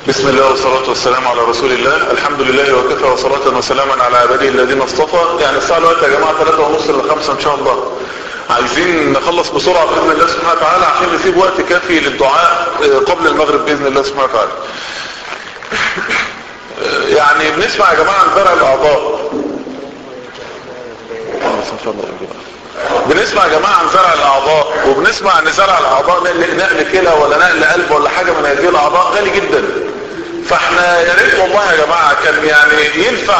بسم الله والصلاة والسلام على رسول الله الحمد لله وكفى وصلاة وسلاما على عباده الذين اصطفى يعني الساعة الوقت يا جماعة 3 ونص ل 5 ان شاء الله عايزين نخلص بسرعة بإذن الله سبحانه وتعالى عشان نسيب وقت كافي للدعاء قبل المغرب بإذن الله سبحانه وتعالى يعني بنسمع يا جماعة عن زرع الأعضاء بنسمع يا جماعة عن زرع الاعضاء وبنسمع ان زرع الاعضاء نقل كلى ولا نقل قلب ولا حاجة من هذه الاعضاء غالي جدا فاحنا يا ريت والله يا جماعة كان يعني ينفع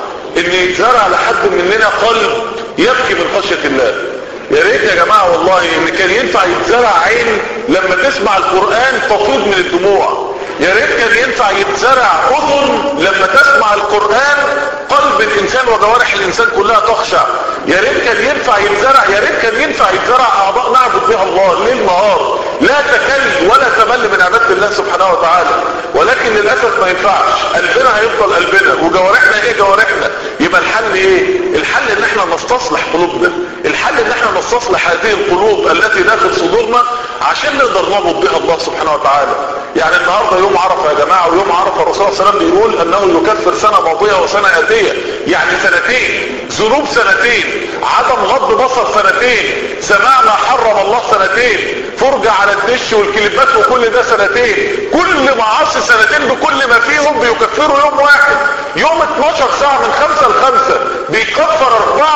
ان يتزرع لحد مننا قلب يبكي من خشية الله يا ريت يا جماعة والله ان كان ينفع يتزرع عين لما تسمع القرآن تفيض من الدموع يا ريت كان ينفع يتزرع اذن لما تسمع القرآن قلب الانسان وجوارح الانسان كلها تخشع يا ريت كان ينفع يتزرع يا ريت كان ينفع يتزرع اعضاء نعبد بها الله ليل نهار لا تكل ولا تمل من عبادة الله سبحانه وتعالى ولكن للأسف ما ينفعش قلبنا هيفضل قلبنا وجوارحنا ايه جوارحنا يبقى الحل ايه الحل ان احنا نستصلح قلوبنا الحل ان احنا نستصلح هذه القلوب التي داخل صدورنا عشان نقدر نعبد بها الله سبحانه وتعالى يعني النهارده يوم عرفه يا جماعه ويوم عرفه الرسول صلى الله عليه وسلم بيقول انه يكفر سنه ماضيه وسنه اتيه يعني سنتين ذنوب سنتين عدم غض بصر سنتين سماع ما حرم الله سنتين فرجة على الدش والكليبات وكل ده سنتين كل معاصي سنتين بكل ما فيهم بيكفروا يوم واحد يوم 12 ساعة من خمسة لخمسة بيكفر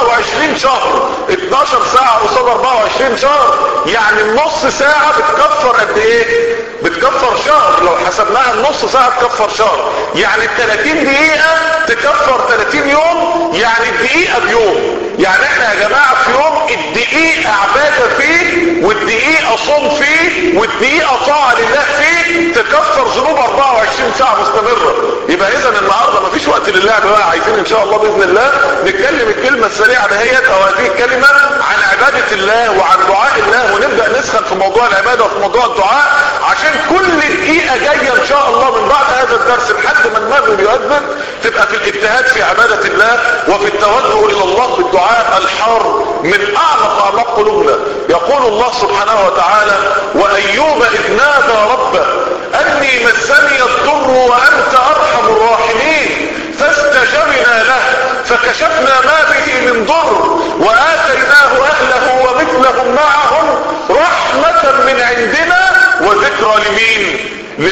24 شهر 12 ساعة قصاد 24 شهر يعني النص ساعة بتكفر قد ايه بتكفر شهر لو حسبناها النص ساعة تكفر شهر يعني ال 30 دقيقة تكفر 30 يوم يعني الدقيقة بيوم يعني احنا يا جماعة في يوم الدقيقة عبادة فيه والدقيقة صوم فيه والدقيقة طاعة لله فيه تكفر ذنوب 24 ساعة مستمرة يبقى اذا النهاردة مفيش وقت لله بقى عايزين ان شاء الله باذن الله نتكلم الكلمة السريعة دهيت او هذه الكلمة عن عبادة الله وعن دعاء الله ونبدأ نسخن في موضوع العبادة وفي موضوع الدعاء عشان كل دقيقة جاية ان شاء الله من بعد هذا الدرس لحد ما المغرب يؤذن تبقى في الاجتهاد في عبادة الله وفي التوجه الى الله بالدعاء الحار من اعمق اعماق قلوبنا يقول الله سبحانه وتعالى وايوب اذ نادى ربه اني مسني الضر وانت ارحم الراحمين فاستجبنا له فكشفنا ما به من ضر واتيناه اهله ومثلهم معهم رحمة من عندنا وذكرى لمين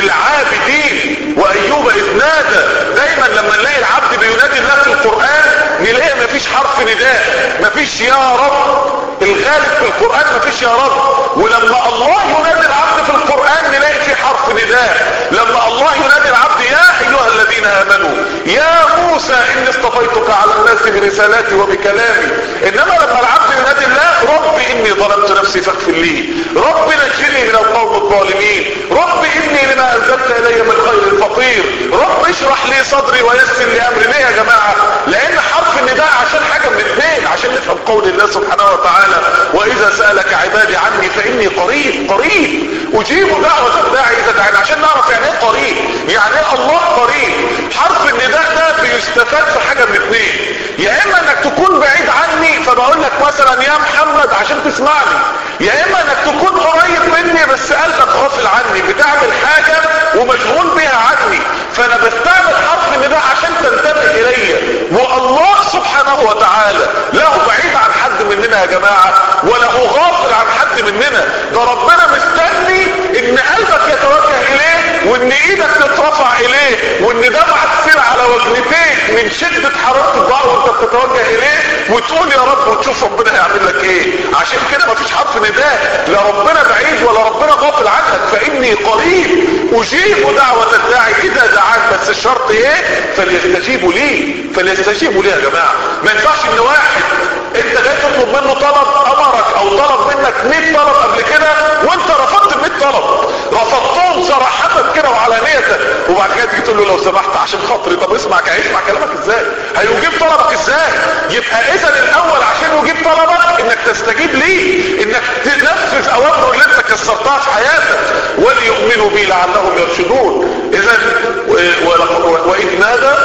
للعابدين وايوب اذ نادى دايما لما نلاقي العبد بينادي الله في القرآن نلاقي مفيش حرف نداء مفيش يا رب الغالب في القرآن مفيش يا رب ولما الله ينادي العبد في القرآن نلاقي في حرف نداء لما الله ينادي العبد يا ايها الذين امنوا يا موسى اني اصطفيتك على الناس برسالاتي وبكلامي انما لما العبد ينادي الله رب اني ظلمت نفسي فاغفر لي رب نجني من القوم الظالمين رب اني لما انزلت الي من خير فقير رب اشرح لي صدري ويسر لي امري ليه يا جماعة لان حرف النداء عشان حاجة من اثنين عشان نفهم قول الله سبحانه وتعالى واذا سألك عبادي عني فاني قريب قريب اجيب دعوة الداعي اذا دعاني عشان نعرف يعني ايه قريب يعني ايه الله قريب حرف النداء ده بيستفاد في حاجة من اثنين يا اما انك تكون بعيد عني فبقول لك مثلا يا محمد عشان تسمعني يا اما انك تكون قريب مني بس قلبك غافل عني بتعمل حاجة ومشغول بها عني فانا بستعمل حرف النداء عشان تنتبه الي والله سبحانه وتعالى له بعيد عن حد مننا يا جماعة وله غافل عن حد مننا ده ربنا مستني ان قلبك يتوجه اليه وان ايدك تترفع اليه وان دمعة تسيل على وجنتيك من شدة حرارة الدعاء وانت بتتوجه اليه وتقول يا رب وتشوف ربنا هيعمل لك ايه عشان كده مفيش حرف نداء لا ربنا بعيد ولا ربنا غافل عنك فاني قريب اجيب دعوة الداعي اذا دعاك بس الشرط ايه فليستجيبوا لي فليستجيبوا لي يا جماعة ما ينفعش ان واحد انت جاي تطلب منه طلب امرك او طلب منك 100 طلب قبل كده وانت رفضت ال 100 طلب رفضتهم صراحة كده وعلانية وبعد كده تيجي تقول له لو سمحت عشان خاطري طب اسمع هيسمع كلامك ازاي هيجيب طلبك ازاي يبقى اذا الاول عشان يجيب طلبك انك تستجيب ليه انك تنفذ اوامره اللي انت كسرتها في حياتك وليؤمنوا بي لعلهم يرشدون اذا واذ نادى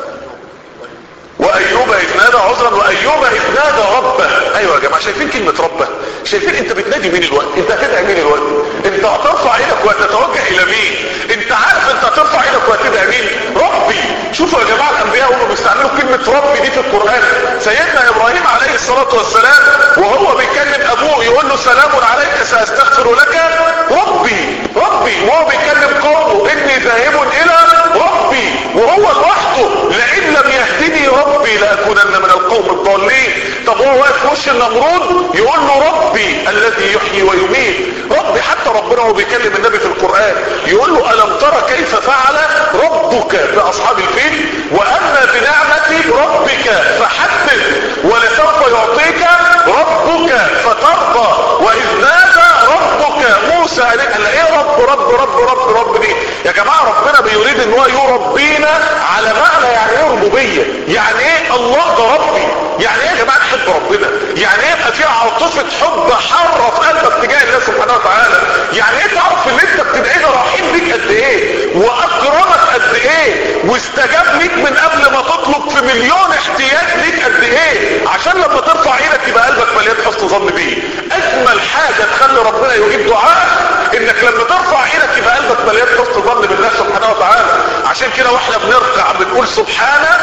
وايوب اذ نادى عذرا وايوب اذ نادى ربه ايوه يا جماعه شايفين كلمه ربه شايفين انت بتنادي مين الوقت انت هتدعي مين الوقت انت هترفع ايدك وهتتوجه الى مين انت عارف انت هترفع ايدك هتدعي مين ربي شوفوا يا جماعة الانبياء هم بيستعملوا كلمة ربي دي في القرآن سيدنا ابراهيم عليه الصلاة والسلام وهو بيكلم ابوه يقول له سلام عليك ساستغفر لك ربي ربي وهو بيكلم قومه اني ذاهب الى ربي وهو لوحده لئن لم يهدني ربي لاكونن من القوم الضالين طب هو واقف في وش النمرود يقول له ربي الذي يحيي ويميت ربي حتى ربنا وهو بيكلم النبي في القرآن يقول له ألم ترى كيف فعل ربك بأصحاب الفيل وأما بنعمة ربك فحدث ولسوف يعطيك ربك فترضى وإذ نادى ربك موسى قال ايه رب رب رب رب رب دي يا جماعة ربنا بيريد ان هو يربينا على معنى يعني ايه ربوبية يعني ايه الله ده ربي يعني ايه يا جماعة نحب ربنا يعني ايه يبقى في عاطفة حب حارة في قلبك تجاه الله سبحانه وتعالى يعني ايه تعرف ان انت بتدعي له رحيم بيك قد ايه واكرمك قد ايه واستجاب ليك من قبل ما تطلب في مليون احتياج ليك قد ايه عشان لما ترفع ايدك يبقى قلبك مليان حسن ظن بيه اجمل حاجة تخلي ربنا يجيب دعائك انك لما ترفع ايدك يبقى قلبك مليان حسن ظن بالله سبحانه وتعالى عشان كده واحنا بنركع بنقول سبحانه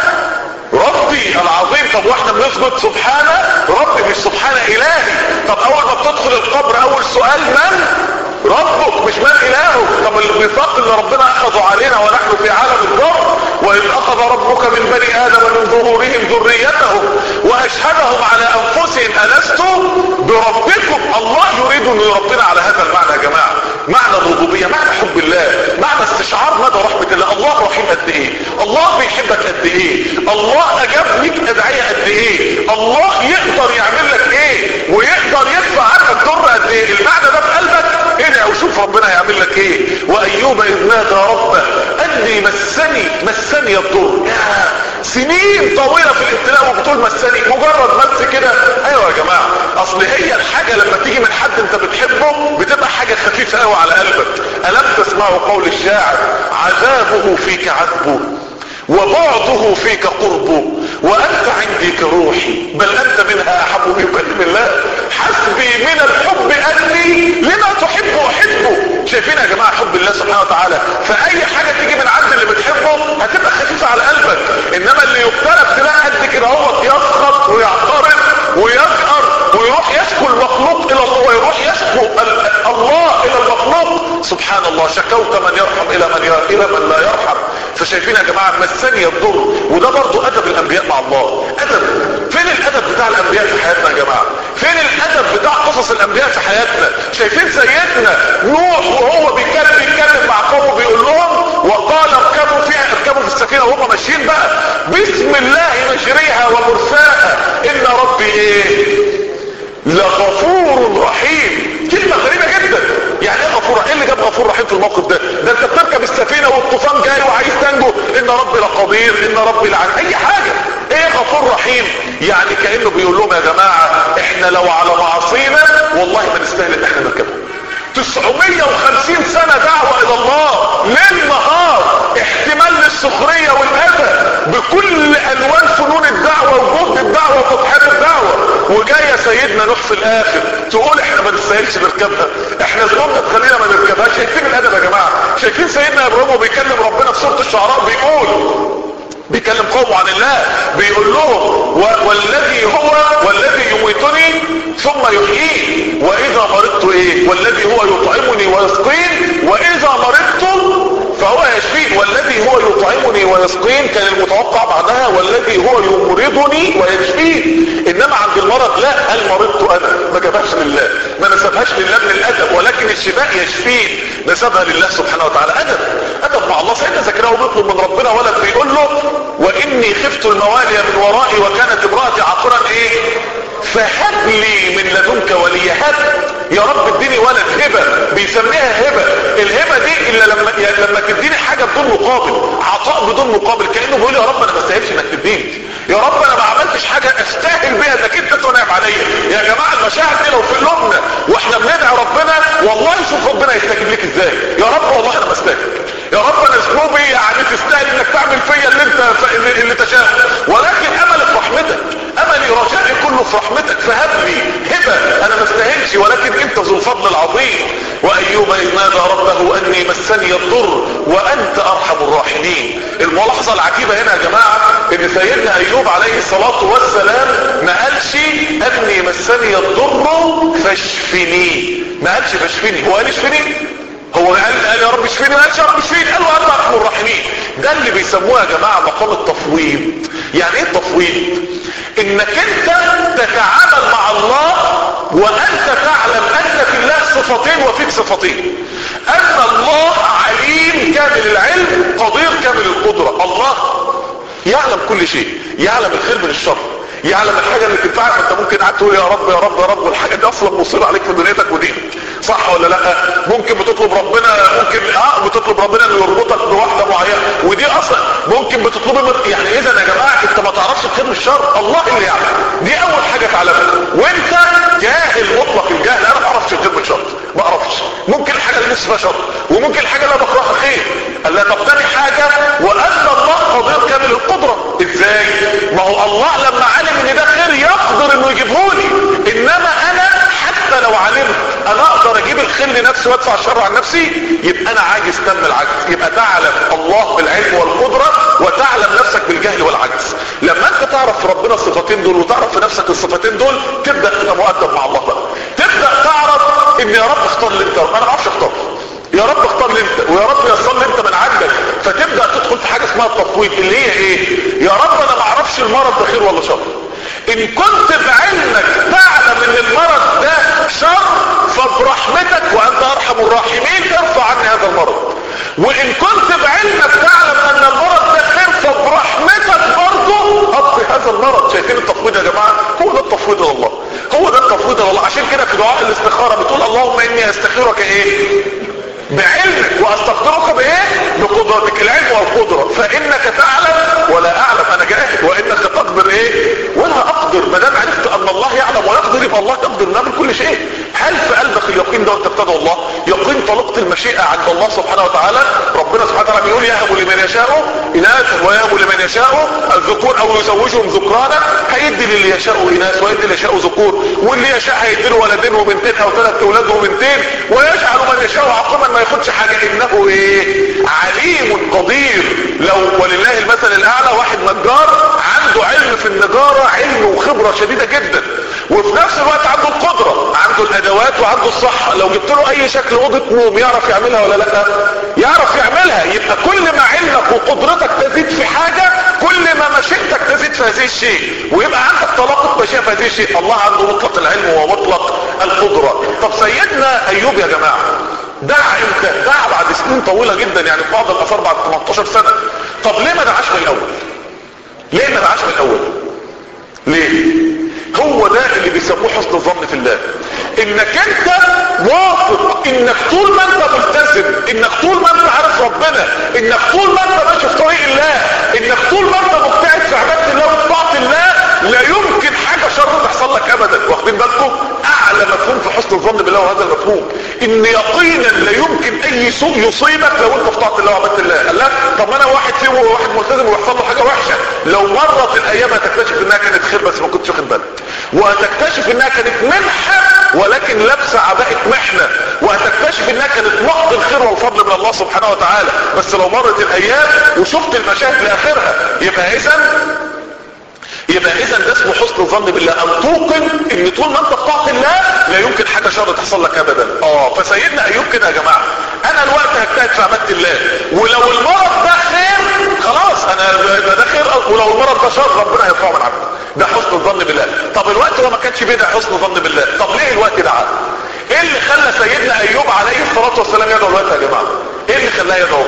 ربي العظيم طب واحنا بنثبت سبحانه ربي مش سبحانه الهي طب اول ما بتدخل القبر اول سؤال من ربك مش من الهه طب الميثاق اللي ربنا اخذه علينا ونحن في عالم الضر واذ اخذ ربك من بني ادم من ظهورهم ذريتهم واشهدهم على انفسهم الست بربكم الله يريد ان يربنا على هذا المعنى يا جماعه معنى الربوبيه معنى حب الله معنى استشعار مدى رحمه الله الله رحيم قد ايه الله بيحبك قد ايه الله اجاب ليك ادعيه قد ايه الله يقدر يعمل لك ايه ويقدر يدفع عنك ضر قد ايه المعنى ده في قلبك هنا وشوف ربنا هيعمل لك ايه وايوب اذ نادى ربه اني مسني مسني الضر يا سنين طويله في الابتلاء وبتقول مسني مجرد مس كده ايوه يا جماعه اصل هي الحاجه لما تيجي من حد انت بتحبه بتبقى حاجه خفيفه قوي على قلبك الم تسمعوا قول الشاعر عذابه فيك عذبه وبعضه فيك قربه وانت عندي كروحي بل انت منها احب من كلم الله حسبي من الحب اني لما تحب احبه شايفين يا جماعه حب الله سبحانه وتعالى فاي حاجه تيجي من عند اللي بتحبه هتبقى خفيفه على قلبك انما اللي يبتلى ابتلاء قد كده هو يسخط ويعترض ويجأر ويروح يشكو المخلوق الى الله ويروح يشكو الله الى المخلوق سبحان الله شكوت من يرحم الى من يرحم الى من لا يرحم فشايفين يا جماعه مسني الضر وده برضه ادب الانبياء مع الله ادب فين الادب بتاع الانبياء في حياتنا يا جماعه فين الادب بتاع قصص الانبياء في حياتنا شايفين سيدنا نوح وهو بيتكلم بيتكلم مع قومه بيقول لهم وقال اركبوا فيها اركبوا في السفينه وهم ماشيين بقى بسم الله مجريها ومرساها ان ربي ايه لغفور رحيم كلمة غريبة جدا يعني ايه غفور ايه اللي جاب غفور رحيم في الموقف ده ده انت بتركب السفينة والطوفان جاي وعايز تنجو ان ربي لقدير ان ربي لعن اي حاجة ايه غفور رحيم يعني كأنه بيقول لهم يا جماعة احنا لو على معاصينا والله ما نستاهل ان احنا نركبها 950 سنة دعوة الى الله ليل نهار احتمال للسخرية والاذى بكل الوان فنون الدعوة وجهد الدعوة وتضحية الدعوة وجاية سيدنا نوح في الاخر تقول احنا ما نستاهلش نركبها احنا ذنوبنا تخلينا ما نركبهاش شايفين الادب يا جماعة شايفين سيدنا ابراهيم وبيكلم ربنا في سورة الشعراء بيقول بيكلم قومه عن الله بيقول لهم والذي هو والذي يميتني ثم يحييني واذا مرضت ايه والذي هو يطعمني ويسقين واذا مرضت فهو يشفين والذي هو يطعمني ويسقين كان المتوقع بعدها والذي هو يمرضني ويشفين انما عند المرض لا هل مرضت انا ما جابهاش لله ما نسبهاش لله من الادب ولكن الشفاء يشفين نسبها لله سبحانه وتعالى ادب ادب مع الله سيدنا زكريا وبيطلب من ربنا ولد بيقول له واني خفت الموالي من ورائي وكانت امرأتي عاقرا ايه فهب لي من لدنك ولي هب يا رب اديني ولد هبة بيسميها هبة الهبة دي الا لما يعني لما تديني حاجة بدون مقابل عطاء بدون مقابل كأنه بيقول يا رب انا ما استاهلش انك تديني يا رب انا ما عملتش حاجة استاهل بيها انك انت تنعم عليا يا جماعة المشاعر دي لو في قلوبنا واحنا بندعي ربنا والله شوف ربنا يستجيب لك ازاي يا رب والله انا بستاهل يا رب انا ذنوبي يعني تستاهل انك تعمل فيا اللي انت اللي تشاء ولكن املي في رحمتك املي رجائي كله في رحمتك فهب لي هبه انا ما استاهلش ولكن انت ذو الفضل العظيم وايوب اذ نادى ربه اني مسني الضر وانت ارحم الراحمين سيدنا ايوب عليه الصلاة والسلام ما قالش اني مسني الضر فاشفني ما قالش فاشفني هو قال اشفني هو قال قال يا رب اشفيني ما قالش يا رب اشفيني قال وانت ارحم الراحمين ده اللي بيسموه يا جماعه مقام التفويض يعني ايه التفويض انك انت تتعامل مع الله وانت تعلم ان في الله صفتين وفيك صفتين ان الله عليم كامل العلم قدير كامل القدره الله يعلم كل شيء يعلم الخير من الشر يعلم الحاجة اللي تنفعك انت ممكن قاعد تقول يا رب يا رب يا رب والحاجة دي اصلا مصيبة عليك في دنيتك ودينك صح ولا لا ممكن بتطلب ربنا ممكن اه بتطلب ربنا انه يربطك بواحدة معينة ودي اصلا ممكن بتطلبي من يعني اذا يا جماعة انت ما تعرفش الخير من الشر الله اللي يعلم دي اول حاجة تعلمها وانت جاهل مطلق الجهل انا ما اعرفش الخير من الشر ما اعرفش ممكن الحاجة اللي نفسي فيها شر وممكن الحاجة اللي انا بكرهها خير قال لا طب تاني حاجة وان الله قدير كامل القدرة ازاي ما هو الله لما علم ان ده خير يقدر انه يجيبهولي انما انا حتى لو علمت انا اقدر اجيب الخير لنفسي وادفع الشر عن نفسي يبقى انا عاجز تم العجز يبقى تعلم الله بالعلم والقدرة وتعلم نفسك بالجهل والعجز لما انت تعرف في ربنا الصفتين دول وتعرف في نفسك الصفتين دول تبدأ تبقى مؤدب مع الله بقى تبدأ تعرف ان يا رب اختار لي انت انا ما اعرفش اختار يا رب اختار لي انت ويا رب يصل لي انت من عندك فتبدأ تدخل في حاجة اسمها التفويض اللي هي ايه يا رب انا ما اعرفش المرض ده خير ولا شر ان كنت بعلمك تعلم ان المرض ده شر فبرحمتك وانت ارحم الراحمين ارفع عني هذا المرض وان كنت بعلمك تعلم ان المرض ده خير فبرحمتك برضه اطفي هذا المرض شايفين التفويض يا جماعة هو ده التفويض الى الله هو ده التفويض الى الله عشان كده في دعاء الاستخارة بتقول اللهم اني استخيرك ايه بعلمك واستقدرك بايه بقدرتك العلم والقدرة فانك تعلم ولا اعلم انا جاهل وانك تقدر ايه ولا اقدر ما دام عرفت ان الله يعلم ويقدر يبقى الله يقدر نعمل كل شيء هل في قلبك اليقين ده وانت بتدعو الله يقين طلقت المشيئة عند الله سبحانه وتعالى ربنا سبحانه وتعالى بيقول يهب لمن يشاء اناثا ويهب لمن يشاء الذكور او يزوجهم ذكرانا هيدي للي يشاء اناث ويدي اللي يشاء ذكور واللي يشاء هيدي له ولدين وبنتين او ثلاث اولاد وبنتين ويجعل من يشاء عقيما ما ياخدش حاجة انه ايه عليم قدير لو ولله المثل الاعلى واحد نجار عنده علم في النجارة علم وخبرة شديدة جدا وفي نفس الوقت عنده القدرة عنده الادوات وعنده الصحة لو جبت له اي شكل اوضة نوم يعرف يعملها ولا لا يعرف يعملها يبقى كل ما علمك وقدرتك تزيد في حاجة كل ما مشيئتك تزيد في هذه الشيء ويبقى عندك طلاقة مشيئة في هذه الشيء الله عنده مطلق العلم ومطلق القدرة طب سيدنا ايوب يا جماعة دعا امتى دعا بعد سنين طويلة جدا يعني في بعض الاثار بعد 18 سنة طب ليه ما دعاش من الاول ليه ما دعاش من الاول ليه هو ده اللي بيسموه حسن الظن في الله انك انت واثق انك طول ما انت ملتزم انك طول ما انت عارف ربنا انك طول ما انت ماشي في طريق الله انك طول ما انت مبتعد في عباده الله وفي طاعه الله لا يمكن حاجه شر تحصل لك ابدا واخدين بالكم اعلى مفهوم في حسن الظن بالله وهذا المفهوم ان يقينا لا يمكن اي سوء يصيبك لو انت في طاعه الله وعباده الله قال لا طب ما انا واحد فيه واحد ملتزم ويحصل له حاجه وحشه لو مرت الايام هتكتشف انها كانت خير بس ما كنتش واخد بالك وهتكتشف انها كانت منحه ولكن لابسه عباءه محنه وهتكتشف انها كانت محض الخير والفضل من الله سبحانه وتعالى بس لو مرت الايام وشفت المشاهد لاخرها يبقى اذا يبقى اذا ده اسمه حسن الظن بالله ان توقن ان طول ما انت في طاعه الله لا يمكن حاجه شر تحصل لك ابدا اه فسيدنا ايوب كده يا جماعه انا الوقت هجتهد في عباده الله ولو المرض ده خير خلاص انا ده, ده خير ولو المرض ده شر ربنا هيرفعه من عبده ده حسن الظن بالله طب الوقت هو ما كانش بيدعي حسن الظن بالله طب ليه الوقت دعا ايه اللي خلى سيدنا ايوب عليه الصلاه والسلام يدعو الوقت يا جماعه ايه اللي خلاه يدعو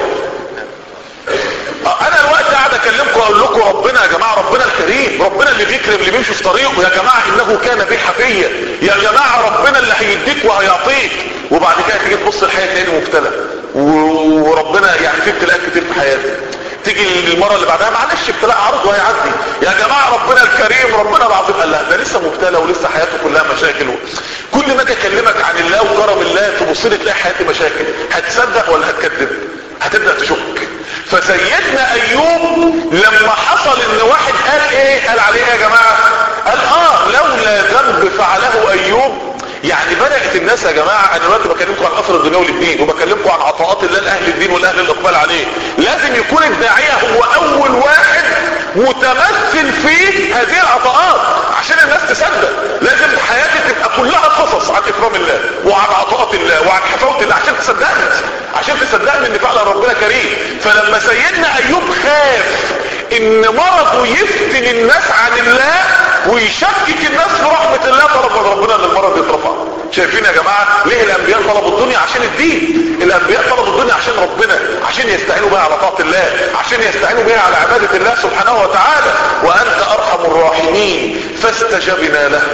انا الوقت قاعد اكلمكم اقول لكم ربنا يا جماعه ربنا الكريم ربنا اللي بيكرم اللي بيمشي في طريقه يا جماعه انه كان بي حفيا يا جماعه ربنا اللي هيديك وهيعطيك وبعد كده تيجي تبص الحياه تلاقيني مبتلى وربنا يعني في ابتلاءات كتير في حياتي تيجي المره اللي بعدها معلش ابتلاء عرض وهيعدي يا جماعه ربنا الكريم ربنا العظيم قال لا ده لسه مبتلى ولسه حياته كلها مشاكل كل ما اجي اكلمك عن الله وكرم الله تبص لي تلاقي حياتي مشاكل هتصدق ولا هتكذب هتبدا تشك فسيدنا ايوب لما حصل ان واحد قال ايه قال عليه يا جماعة قال اه لولا ذنب فعله ايوب يعني بدأت الناس يا جماعة انا دلوقتي بكلمكم عن اثر الدنيا للدين وبكلمكم عن عطاءات الله لاهل الدين والاهل الاقبال عليه لازم يكون الداعية هو اول واحد متمثل في هذه العطاءات عشان الناس تصدق لازم حياتي تبقى كلها قصص عن اكرام الله وعن عطاءات الله وعن حفاوة الله عشان تصدقني عشان تصدقني ان فعلا ربنا كريم فلما سيدنا ايوب خاف ان مرضه يفتن الناس عن الله ويشكك الناس في رحمة الله طلب من ربنا ان المرض يترفع شايفين يا جماعة ليه الانبياء طلبوا الدنيا عشان الدين الانبياء طلبوا الدنيا عشان ربنا عشان يستعينوا بها على طاعة الله عشان يستعينوا بها على عبادة الله سبحانه وتعالى وانت ارحم الراحمين فاستجبنا له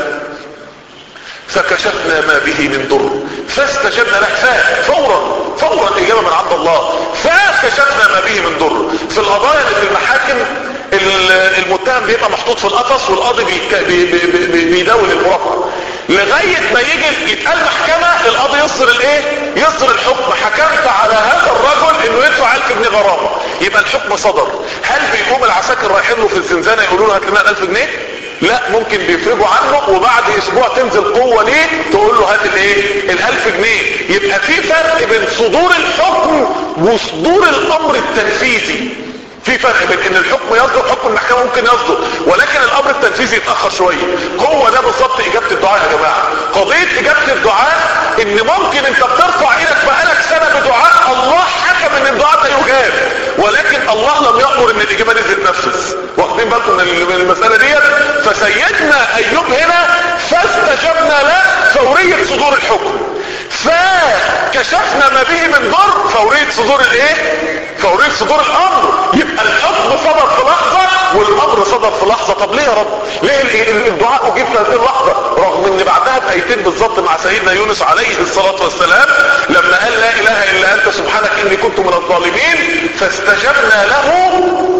فكشفنا ما به من ضر فاستجبنا له فا فورا فورا اجابه من عند الله فكشفنا ما به من ضر في القضايا اللي في المحاكم المتهم بيبقى محطوط في القفص والقاضي بي بي بي بيداول المرافعه لغايه ما يجي يتقال محكمه القاضي يصدر الايه يصدر الحكم حكمت على هذا الرجل انه يدفع 1000 جنيه غرامه يبقى الحكم صدر هل بيقوم العساكر رايحين له في الزنزانه يقولوا له هات لنا 1000 جنيه لا ممكن بيفرجوا عنه وبعد اسبوع تنزل قوة ليه تقول له هات الايه الالف جنيه يبقى في فرق بين صدور الحكم وصدور الامر التنفيذي في فرق بين ان الحكم يصدر حكم المحكمة ممكن يصدر ولكن الامر التنفيذي يتأخر شوية هو ده بالظبط اجابة الدعاء يا جماعة قضية اجابة الدعاء ان ممكن انت بترفع ايدك بقالك سنة بدعاء الله حكم ان الدعاء ده يجاب ولكن الله لم يأمر ان الاجابة دي تتنفذ واخدين بالكم من المسألة ديت فسيدنا ايوب هنا فاستجبنا له فورية صدور الحكم فكشفنا ما به من ضر فورية صدور الايه فورية صدور الامر يبقى الحكم صدر في لحظة والامر صدر في لحظة طب ليه يا رب ليه الدعاء اجيب في هذه اللحظة رغم ان بعدها بايتين بالظبط مع سيدنا يونس عليه الصلاة والسلام لما قال لا اله الا انت سبحانك اني كنت من الظالمين فاستجبنا له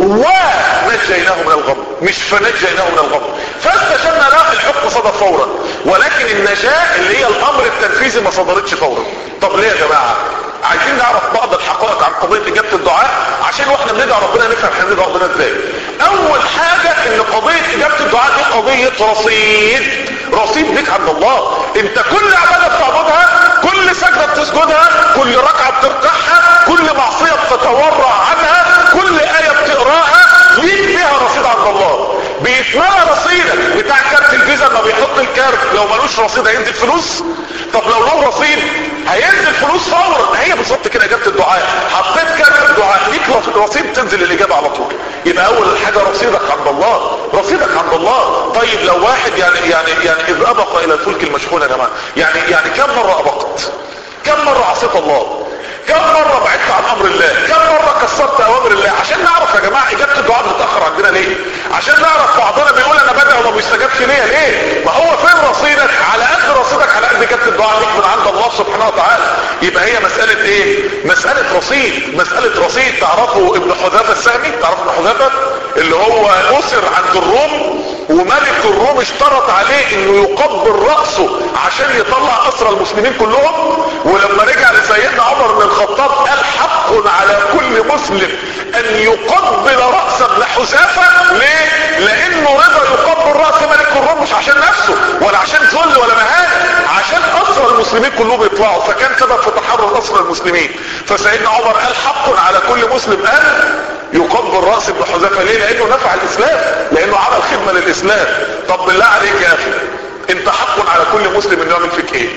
ونجيناه من الغم مش فنجيناه من الغم فاستجبنا له الحكم صدر فورا ولكن النجاة اللي هي الامر التنفيذي ما صدرتش فورا طب ليه يا جماعة عايزين نعرف بعض الحقائق عن قضية اجابة الدعاء عشان واحنا بندعي ربنا نفهم احنا بندعي ربنا ازاي اول حاجة ان قضية اجابة الدعاء دي قضية رصيد رصيد ليك عند الله انت كل عبادة بتعبدها كل سجدة بتسجدها كل ركعة بتركعها كل معصية بتتورع عنها كل آية بتقراها ليك فيها رصيد عند الله بيتملى رصيدك بتاع كارت الفيزا لما بيحط الكارت لو ملوش رصيد هينزل فلوس طب لو له رصيد هينزل فلوس فورا هي بالظبط كده اجابه الدعاء حطيت كارت الدعاء ليك رصيد تنزل الاجابه على طول يبقى اول حاجه رصيدك عند الله رصيدك عند الله طيب لو واحد يعني يعني يعني اذ ابق الى الفلك المشحون يا جماعه يعني يعني كم مره ابقت كم مره عصيت الله كم مرة بعدت عن امر الله كم مرة كسرت اوامر الله عشان نعرف يا جماعة اجابة الدعاء بتتأخر عندنا ليه عشان نعرف بعضنا بيقول انا بدأ وما بيستجابش ليه ليه ما هو فين رصيدك على قد رصيدك على قد اجابة الدعاء ليك من عند الله سبحانه وتعالى يبقى هي مسألة ايه مسألة رصيد مسألة رصيد تعرفوا ابن حذافة السهمي تعرفوا ابن حذافة اللي هو اسر عند الروم وملك الروم اشترط عليه انه يقبل رأسه عشان يطلع اسرى المسلمين كلهم ولما رجع لسيدنا عمر بن الخطاب قال حق على كل مسلم ان يقبل رأس ابن حذافة ليه لانه رضا يقبل رأس ملك الروم مش عشان نفسه ولا عشان ذل ولا مهانة عشان اسرى المسلمين كلهم يطلعوا فكان سبب في تحرر اسرى المسلمين فسيدنا عمر قال حق على كل مسلم ان يقبل رأس ابن حذافة ليه لانه نفع الاسلام لانه عمل خدمة للاسلام طب بالله عليك يا اخي انت حق على كل مسلم انه يعمل فيك ايه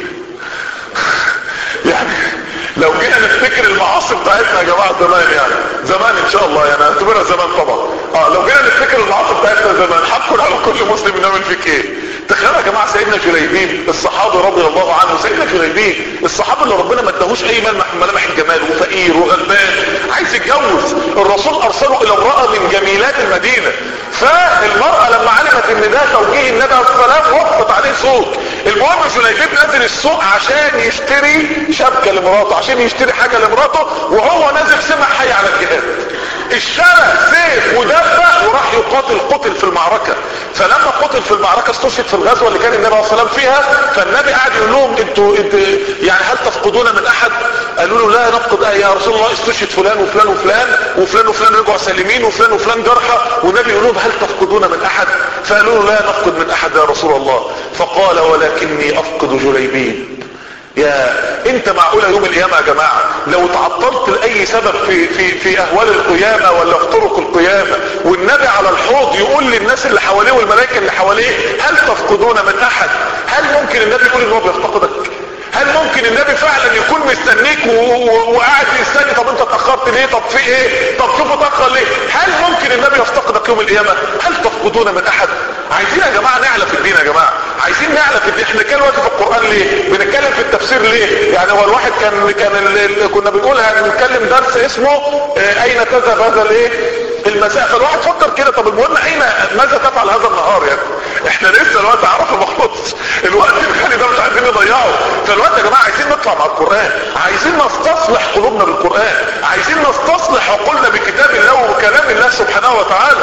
يعني لو جينا نفتكر المعاصي بتاعتنا يا جماعة زمان يعني زمان ان شاء الله يعني اعتبرها زمان طبعا اه لو جينا نفتكر المعاصي بتاعتنا زمان حق على كل مسلم انه يعمل فيك ايه تخيلوا يا جماعة سيدنا جليبيب الصحابي رضي الله عنه سيدنا جليبيب الصحابي اللي ربنا ما اداهوش اي ملمح من ملامح الجمال وفقير وغلبان عايز يتجوز الرسول ارسله الى امرأة من جميلات المدينة فالمرأة لما علمت ان ده توجيه النبي عليه السلام وقفت عليه صوت المهم جليبيب نزل السوق عشان يشتري شبكة لمراته عشان يشتري حاجة لمراته وهو نازل سمع حي على الجهاد اشترى سيف ودبة وراح يقاتل قتل في المعركة فلما قتل في المعركة استشهد في الغزوة اللي كان النبي عليه الصلاة والسلام فيها فالنبي قاعد يقول لهم انتوا انت يعني هل تفقدون من احد قالوا له لا نفقد اه يا رسول الله استشهد فلان وفلان وفلان وفلان وفلان رجعوا سالمين وفلان وفلان جرحى والنبي يقول لهم هل تفقدون من احد فقالوا له لا نفقد من احد يا رسول الله فقال ولكني افقد جليبين يا انت معقولة يوم القيامة يا جماعة لو تعطلت لأي سبب في, في, في اهوال القيامة ولا في طرق القيامة والنبي على الحوض يقول للناس اللي حواليه والملائكة اللي حواليه هل تفقدون من احد هل ممكن النبي يقول ان هو بيفتقدك هل ممكن النبي فعلا يكون مستنيك وقاعد يستني طب انت اتاخرت ليه طب في ايه طب شوف اتاخر ليه هل ممكن النبي يفتقدك يوم القيامه هل تفقدون من احد عايزين يا جماعه نعلى في الدين يا جماعه عايزين نعلى في الدين احنا كان وقت في القران ليه بنتكلم في التفسير ليه يعني هو الواحد كان كان اللي كنا بنقول هنتكلم درس اسمه اه اين تذهب هذا الايه المساء فالواحد فكر كده طب المهم اين ماذا تفعل هذا النهار يعني احنا لسه الوقت عرفه ما خلص الوقت الخالي ده مش عايزين نضيعه فالوقت يا جماعه عايزين نطلع مع القران عايزين نستصلح قلوبنا بالقران عايزين نستصلح عقولنا بكتاب الله وكلام الله سبحانه وتعالى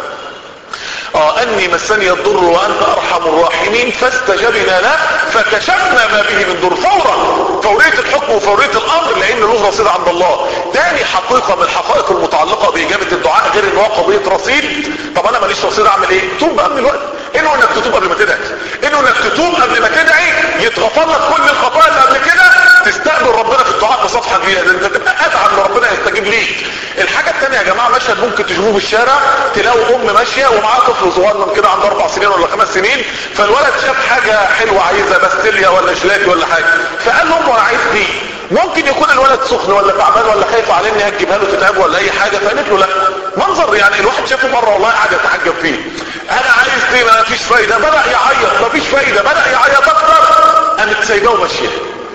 اه اني مسني الضر وانت ارحم الراحمين فاستجبنا له فكشفنا ما به من ضر فورا فورية الحكم وفورية الامر لان له رصيد عند الله تاني حقيقة من الحقائق المتعلقة باجابة الدعاء غير ان هو قضية رصيد طب انا ماليش رصيد اعمل ايه توب بقى من الوقت انه انك تتوب قبل ما تدعي انه انك تتوب قبل ما تدعي يتغفر لك كل الخطايا اللي قبل كده تستقبل ربنا في الدعاء بصفحة جديدة انت تبقى ادعى ان ربنا يستجيب ليك الحاجة التانية يا جماعة مشهد ممكن تشوفوه في الشارع تلاقوا ام ماشية ومعاها طفل صغير كده عنده اربع سنين ولا خمس سنين فالولد شاف حاجة حلوة عايزة باستيليا ولا جلاتي ولا حاجة فقال له امه انا عايز دي ممكن يكون الولد سخن ولا تعبان ولا خايف عليه ان هي تجيبها له تتعب ولا اي حاجة فقالت له لا منظر يعني الواحد شافه مرة والله قاعد يتعجب فيه انا عايز دي ما فيش فايدة بدأ يعيط ما فيش فايدة بدأ يعيط اكتر قامت سايباه وماشيه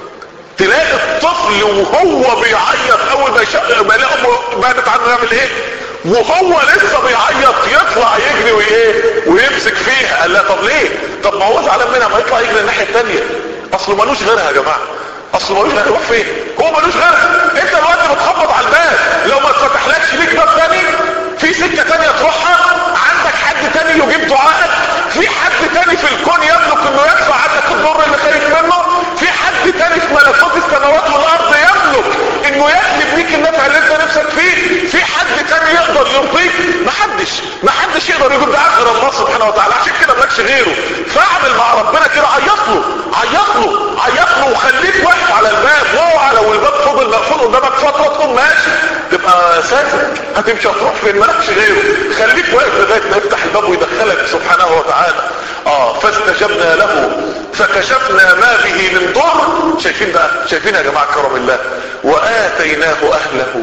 تلاقي الطفل وهو بيعيط اول ما يشق ما يلاقي امه بعدت عنه يعمل ايه وهو لسه بيعيط يطلع يجري وايه ويمسك فيها قال لها طب ليه طب ما هو زعلان منها ما يطلع يجري الناحيه الثانيه اصله ملوش غيرها يا جماعه اصله ملوش غيرها يروح فين هو ملوش غيرها انت الوقت بتخبط على الباب لو ما اتفتحلكش ليك باب ثاني في سكه ثانيه تروحها عندك حد ثاني يجيب دعائك في حد ثاني في الكون يملك انه يدفع عنك الضر اللي خايف منه في حد ثاني في ملكوت السماوات والارض يملك انه يجلب ليك النفع اللي انت نفسك فيه في حد ثاني يقدر يرضيك محدش محدش يقدر يجيب ده غير الله سبحانه وتعالى عشان كده مالكش غيره فاعمل مع ربنا كده عيط له عيط له عيط له وخليك واقف على الباب واوعى لو الباب فضل مقفول قدامك فتره تقوم ماشي تبقى ساكت هتمشي هتروح فين مالكش غيره خليك واقف لغايه ما يفتح الباب ويدخلك سبحانه وتعالى اه فاستجبنا له فكشفنا ما به من ضر شايفين بقى شايفين يا جماعه كرم الله واتيناه اهله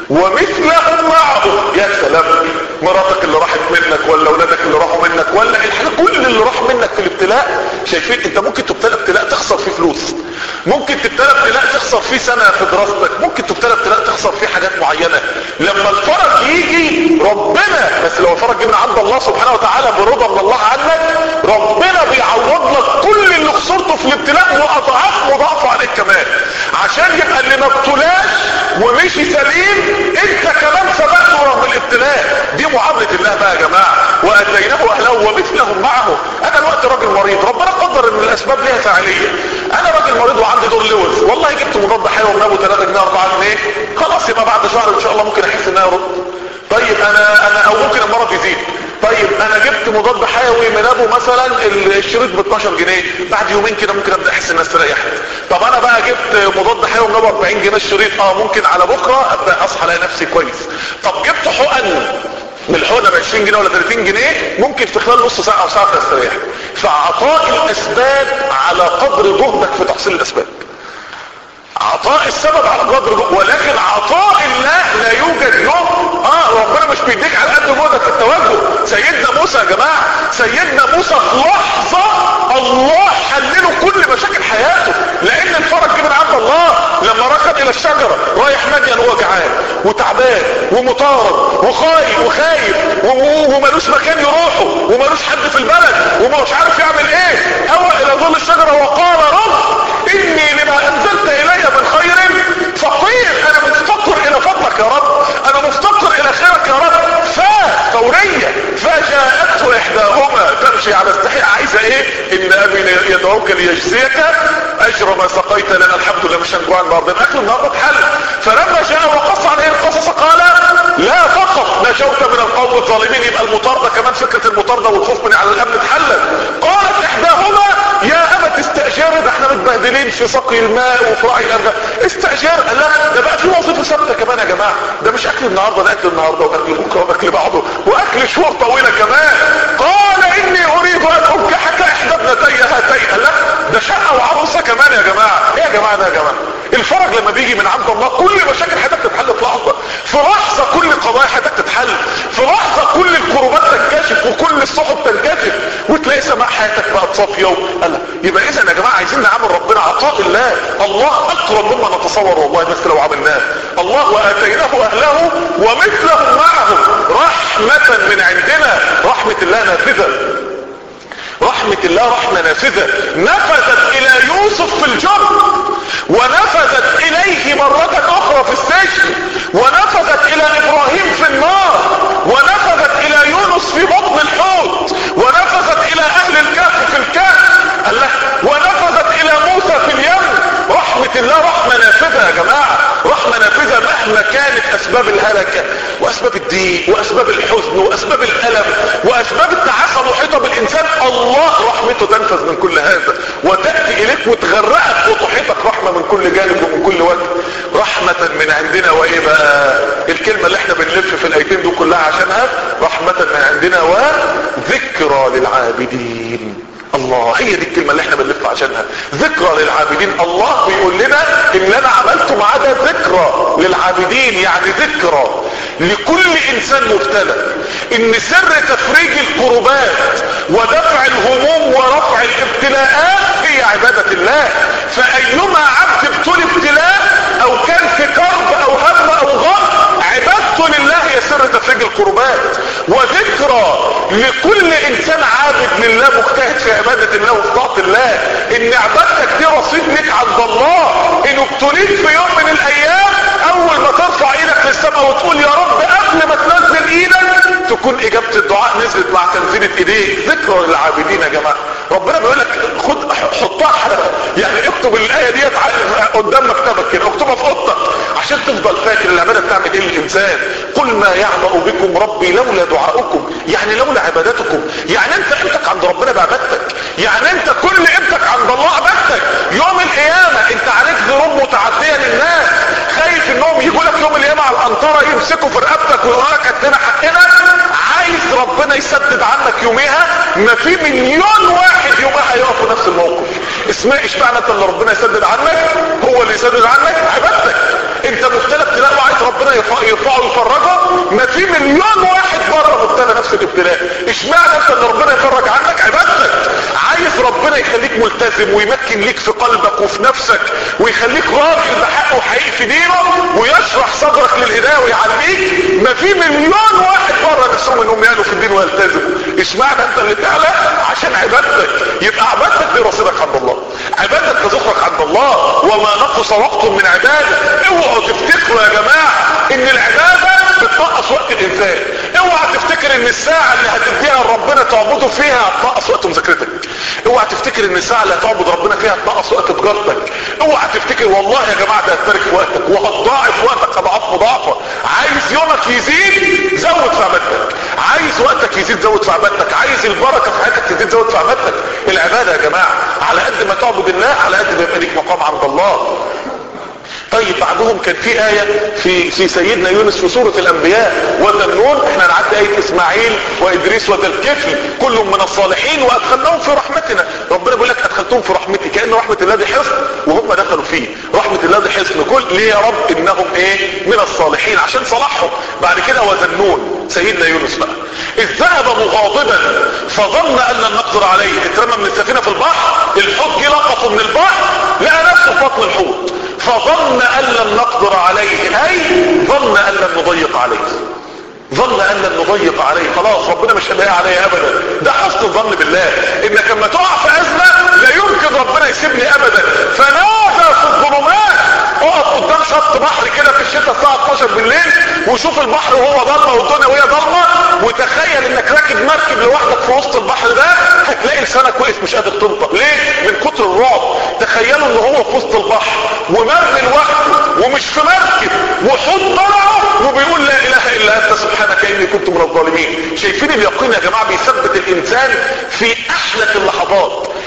ومثلهم معه يا سلام مراتك اللي راحت منك ولا اولادك اللي راحوا منك ولا الحاجه كل اللي راح منك في الابتلاء شايفين انت ممكن تبتلى ابتلاء تخسر فيه فلوس ممكن تبتلى ابتلاء تخسر فيه سنه في دراستك ممكن تبتلى ابتلاء تخسر فيه حاجات معينه لما الفرج يجي ربنا بس لو الفرج جه من عند الله سبحانه وتعالى برضا من الله عنك ربنا بيعوض لك كل اللي خسرته في الابتلاء واضعاف مضاعفه عليك كمان عشان يبقى اللي ما ابتلاش ومشي سليم انت كمان سبقته رغم الابتلاء دي معاملة الله بقى يا جماعة واتيناه اهله ومثلهم معه انا الوقت راجل مريض ربنا قدر ان الاسباب ليها فعالية انا راجل مريض وعندي دور لوز والله جبت مضاد حيوي من ابو 3 جنيه 4 جنيه خلاص يبقى بعد شهر ان شاء الله ممكن احس انها رد طيب انا انا او ممكن المرض يزيد طيب انا جبت مضاد حيوي من ابو مثلا الشريط ب 12 جنيه بعد يومين كده ممكن ابدا احس الناس استريحت طب انا بقى جبت مضاد حيوي من ابو 40 جنيه الشريط اه ممكن على بكره ابدا اصحى الاقي نفسي كويس طب جبت حقن من الحقنه ب 20 جنيه ولا 30 جنيه ممكن في خلال نص ساعه او ساعه تستريح فعطاء الاسباب على قدر جهدك في تحصيل الاسباب عطاء السبب على قدر جهد ولكن عطاء الله لا يوجد له اه ربنا مش بيديك على قد جهدك في التوجه سيدنا موسى يا جماعه سيدنا موسى في لحظه الله حلله كل مشاكل حياته لان الفرج من عند الله لما ركض الى الشجره رايح مدين وهو جعان وتعبان ومطارد وخايف وخايف ومالوش مكان يروحه ومالوش حد في البلد ومش عارف يعمل ايه هو الى ظل الشجره وقال رب اني لما انزلت الي من خير فقير انا مفتقر الى فضلك يا رب انا مفتقر الى خيرك يا رب فورية فجاءته احداهما تمشي على استحياء عايزة ايه ان ابي يدعوك ليجزيك اجر ما سقيت لنا الحمد لله مش هنجوع النهارده الاكل النهارده اتحل فلما جاء وقص عليه القصص قال لا فقط نجوت من القوم الظالمين يبقى المطاردة كمان فكرة المطاردة والخوف من على الامن اتحلت قالت احداهما يا ابت تستأجر ده احنا متبهدلين في سقي الماء وفي رعي الارغام استأجر لا ده بقى في وظيفة ثابتة كمان يا جماعة ده مش اكل النهاردة ده اكل النهاردة واكل بكرة واكل بعضه واكل شهور طويلة كمان قال اني اريد ان انكحك احدى ابنتي هاتين لا ده شقة وعروسة كمان يا جماعة ايه يا جماعة ده يا جماعة الفرج لما بيجي من عند الله كل مشاكل حياتك تتحل في لحظة في لحظة كل قضايا حياتك تتحل في لحظة كل الكروبات تنكشف وكل الصحف تنكشف وتلاقي سماع حياتك بقت صافية وقال يبقى اذا يا جماعة عايزين نعمل ربنا عطاء الله الله اكرم مما نتصور والله بس لو عملناه الله واتيناه اهله ومثلهم معهم رحمة من عندنا رحمة الله نافذة رحمة الله رحمة نافذة نفذت الى يوسف في الجب ونفذت اليه مرة اخرى في السجن ونفذت الى ابراهيم في النار ونفذت الى يونس في بطن الحوت ونفذت الى اهل الكهف في الكهف الله ونفذت الى موسى في اليم رحمة الله رحمة نافذة يا جماعة رحمة نافذة مهما كانت اسباب الهلكة واسباب الضيق واسباب الحزن واسباب الالم واسباب التعاسة المحيطة بالانسان الله رحمته تنفذ من كل هذا وتأتي اليك وتغرقك وتحيطك رحمة من كل جانب ومن كل وجه رحمة من عندنا وايه بقى الكلمة اللي احنا بنلف في الايتين دول كلها عشانها رحمة من عندنا وذكرى للعابدين الله هي دي الكلمة اللي احنا بنلف عشانها ذكرى للعابدين الله بيقول لنا ان انا عملته معاه ده ذكرى للعابدين يعني ذكرى لكل انسان مبتلى ان سر تفريج الكربات ودفع الهموم ورفع الابتلاءات هي عبادة الله فايما عبد ابتلي ابتلاء او كان في كرب او هم او غم عبادته لله هي سر تفريج الكربات وذكرى لكل انسان عابد لله مجتهد في عبادة الله وفي طاعة الله ان عبادتك دي رصيد لك عند الله ان ابتليت في يوم من الايام اول ما ترفع ايدك للسماء وتقول يا رب قبل ما تنزل ايدك تكون اجابة الدعاء نزلت مع تنزيلة ايديك ذكرى للعابدين يا جماعة ربنا بيقول لك خد حطها حلقة يعني اكتب الايه ديت قدام مكتبك كده اكتبها في اوضتك عشان تفضل فاكر العباده بتعمل ايه للانسان قل ما يعبأ بكم ربي لولا دعاؤكم يعني لولا عبادتكم يعني انت قيمتك عند ربنا بعبادتك يعني انت كل قيمتك عند الله عبادتك يوم القيامه انت عليك ذنوب متعديه للناس خايف انهم يجوا لك يوم القيامه على القنطره يمسكوا في رقبتك ويقولوا لك هات حقنا عايز ربنا يسدد عنك يوميها ما في مليون واحد يومها يقفوا نفس الموقف اسمع اشمعنى انت اللي ربنا يسدد عنك هو اللي يسدد عنك عبادتك انت مبتلى ابتلاء وعايز ربنا يرفعه ويفرجه ما في مليون واحد بره مبتلى نفس الابتلاء اشمعنى انت اللي ربنا يفرج عنك عبادتك عايز ربنا يخليك ملتزم ويمكن ليك في قلبك وفي نفسك ويخليك راجل بحق وحقيقي في دينه ويشرح صدرك للهدايه ويعليك ما في مليون واحد بره نفسهم انهم يعلوا في الدين ويلتزموا اشمعنى انت اللي تعلى عشان عبادتك يبقى عبادتك دي رصيدك عند الله عبادتك تذكرك عند الله وما نقص وقت من عباده اوعوا تفتكروا يا جماعه ان العباده بتنقص وقت الانسان اوعى تفتكر ان الساعه اللي هتديها لربنا تعبده فيها هتنقص وقت مذاكرتك اوعى تفتكر ان الساعه اللي هتعبد ربنا فيها هتنقص وقت تجارتك اوعى تفتكر والله يا جماعه ده هتبارك في وقتك وهتضاعف وقتك اضعاف مضاعفه عايز يومك يزيد زود في عبادتك عايز وقتك يزيد زود في عبادتك عايز البركه في حياتك تزيد زود في عبادتك العباده يا جماعه على قد ما تعبد الله على قد ما يبقى ليك مقام عند الله طيب بعدهم كان في آية في, في سيدنا يونس في سورة الأنبياء وذنون احنا نعدي آية إسماعيل وإدريس وذا الكفل كلهم من الصالحين وأدخلناهم في رحمتنا ربنا بيقول لك أدخلتهم في رحمتي كأن رحمة الله دي حصن وهم دخلوا فيه رحمة الله دي حصن كل ليه يا رب إنهم إيه من الصالحين عشان صلاحهم بعد كده وذنون سيدنا يونس بقى إذ ذهب مغاضبا فظن أن لن نقدر عليه اترمى من السفينة في البحر الحوت جه لقطه من البحر لقى نفسه في بطن الحوت فظن ان لن نقدر عليه اي ظن ان لن نضيق عليه ظن ان لن نضيق عليه خلاص ربنا مش هيضايق عليه ابدا ده حسن الظن بالله انك لما تقع في ازمه لا يمكن ربنا يسيبني ابدا فنادى في الظلمات اقف قدام شط بحر كده في الشتاء الساعه 12 بالليل وشوف البحر وهو ضلمه والدنيا وهي ضلمه وتخيل انك راكب مركب لوحدك في وسط البحر ده هتلاقي لسانك واقف مش قادر تنطق ليه من كتر الرعب تخيلوا ان هو في وسط البحر ومرمي لوحده ومش في مركب وحوت طلعه وبيقول لا اله الا انت سبحانك اني كنت من الظالمين شايفين اليقين يا جماعه بيثبت الانسان في احلك اللحظات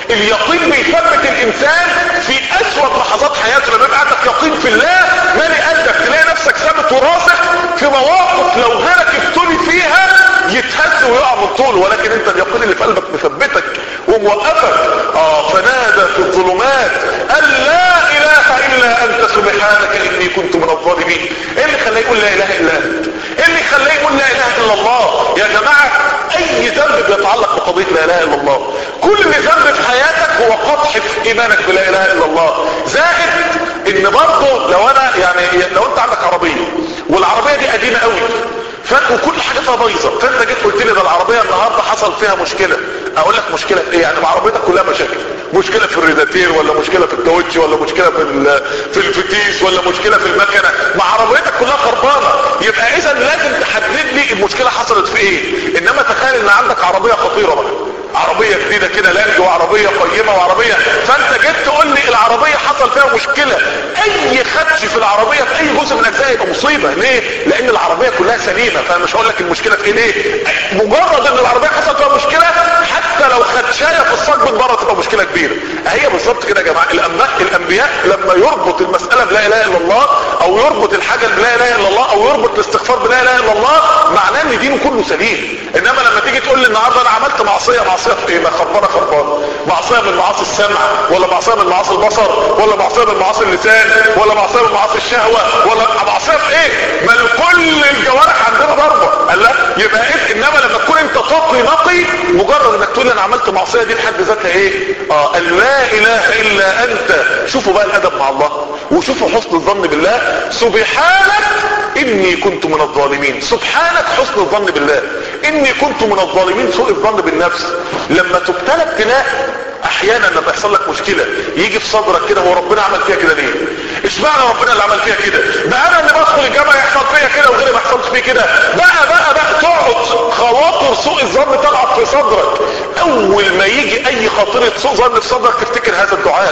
اليقين بيثبت الانسان في اسود لحظات حياته لما يبقى عندك يقين في الله مالي قلبك تلاقي نفسك ثابت وراسخ في مواقف لو غيرك ابتلي فيها يتهز ويقع من طوله ولكن انت اليقين اللي في قلبك مثبتك وموقفك اه فنادى في الظلمات ان لا اله الا انت سبحانك اني كنت من الظالمين ايه اللي خلاه يقول لا اله الا انت ايه اللي خلاه يقول لا اله الا الله يا جماعه اي ذنب بيتعلق بقضيه لا اله الا الله كل ذنب في حياتك هو قطع في ايمانك بلا اله الا الله زائد ان برضه لو انا يعني لو انت عندك عربيه والعربيه دي قديمه قوي ف- وكل حاجه فيها بايظه فانت جيت قلت لي ده العربيه النهارده حصل فيها مشكله اقول لك مشكله في ايه يعني عربيتك كلها مشاكل مشكله في الريداتير ولا مشكله في الكاوتش ولا مشكله في ال- في الفتيس ولا مشكله في المكنه ما عربيتك كلها خربانه يبقى اذا لازم تحدد لي المشكله حصلت في ايه انما تخيل ان عندك عربيه خطيره بقى عربية جديدة كده لاند وعربية قيمة وعربية فانت جيت تقول لي العربية حصل فيها مشكلة اي خدش في العربية في اي جزء من اجزائها يبقى مصيبة ليه لان العربية كلها سليمة فانا مش هقول لك المشكلة في ايه ليه مجرد ان العربية حصل فيها مشكلة حتى لو خدشاية في الصاج من بره تبقى مشكلة كبيرة هي بالظبط كده يا جماعة الانبياء الانبياء لما يربط المسألة بلا اله الا الله او يربط الحاجة بلا اله الا الله او يربط الاستغفار بلا اله الا الله معناه ان دينه كله سليم انما لما تيجي تقول لي النهارده انا عملت معصيه معصيه في ايه ما خربانه خربانه معصيه من معاصي السمع ولا معصيه من معاصي البصر ولا معصيه من معاصي اللسان ولا معصيه من معاصي الشهوه ولا معصيه في ايه ما كل الجوارح عندنا ضربه قال لا يبقى ايه انما لما تكون انت تقي نقي مجرد انك تقول انا عملت معصيه دي لحد ذاتها ايه اه قال لا اله الا انت شوفوا بقى الادب مع الله وشوفوا حسن الظن بالله سبحانك اني كنت من الظالمين سبحانك حسن الظن بالله اني كنت من الظالمين سوء الظن بالنفس لما تبتلى ابتلاء احيانا لما يحصل لك مشكله يجي في صدرك كده هو ربنا عمل فيها كده ليه اشمعنى ربنا اللي عمل فيها كده بقى انا اللي بدخل الجامعه يحصل فيا كده وغيري ما يحصلش فيه كده بقى بقى بقى تقعد خواطر سوء الظن تلعب في صدرك اول ما يجي اي خاطره سوء ظن في صدرك تفتكر هذا الدعاء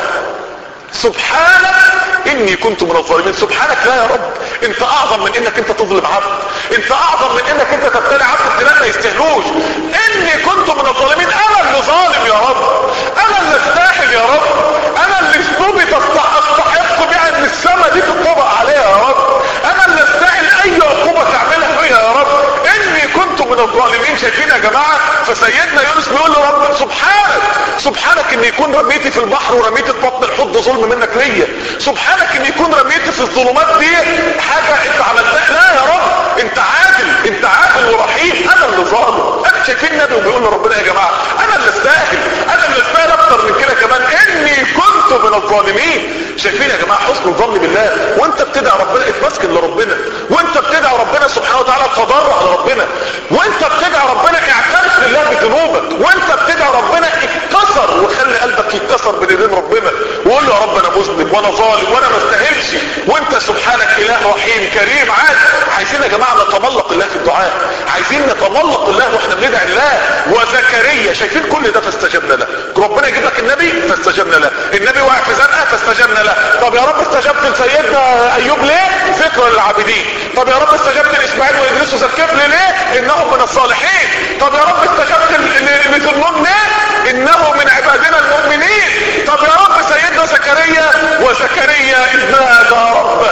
سبحانك اني كنت من الظالمين سبحانك لا يا رب انت اعظم من انك انت تظلم عبد انت اعظم من انك انت تبتلع عبد ابتلاء ما يستاهلوش اني كنت من الظالمين انا اللي ظالم يا رب انا اللي استاهل يا رب انا اللي ذنوبي تستحق استحق بيها ان السما دي تطبق عليها يا رب انا اللي استاهل اي عقوبه تعملها فيها يا رب اني كنت من الظالمين شايفين يا جماعه فسيدنا يونس بيقول له رب سبحانك سبحانك ان يكون رميتي في البحر ورميتي في بطن الحوض ظلم منك ليا سبحانك ان يكون رميتي في الظلمات دي حاجه انت عملتها لا يا رب انت عادل انت عادل ورحيم انا اللي ظالم انا شايفين النبي وبيقول لربنا يا جماعه انا اللي استاهل انا اللي استاهل اكتر من كده كمان اني كنت من الظالمين شايفين يا جماعه حسن الظن بالله وانت بتدعي ربنا اتمسكن لربنا وانت بتدعي ربنا سبحانه وتعالى تضرع لربنا وانت بتدعي ربنا اعترف لله بذنوبك وانت بتدعي ربنا اتكسر وخلي قلبك يتكسر بين ايدين ربنا وقول له يا رب انا مذنب وانا ظالم وانا ما استاهلش وانت سبحانك اله رحيم كريم عادل عايزين يا جماعه نتملق الله في الدعاء عايزين نتملق الله واحنا بندعي الله وزكريا شايفين كل ده فاستجبنا له ربنا يجيب لك النبي فاستجبنا له النبي واقع في زنقه فاستجبنا له طب يا رب استجبت لسيدنا ايوب ليه ذكرى للعابدين طب يا رب استجبت لاسماعيل وادريس وذكر ليه انهم من الصالحين طب يا رب استجبت لذنون ليه انه من عبادنا المؤمنين طب يا رب سيدنا زكريا وزكريا اذ نادى ربه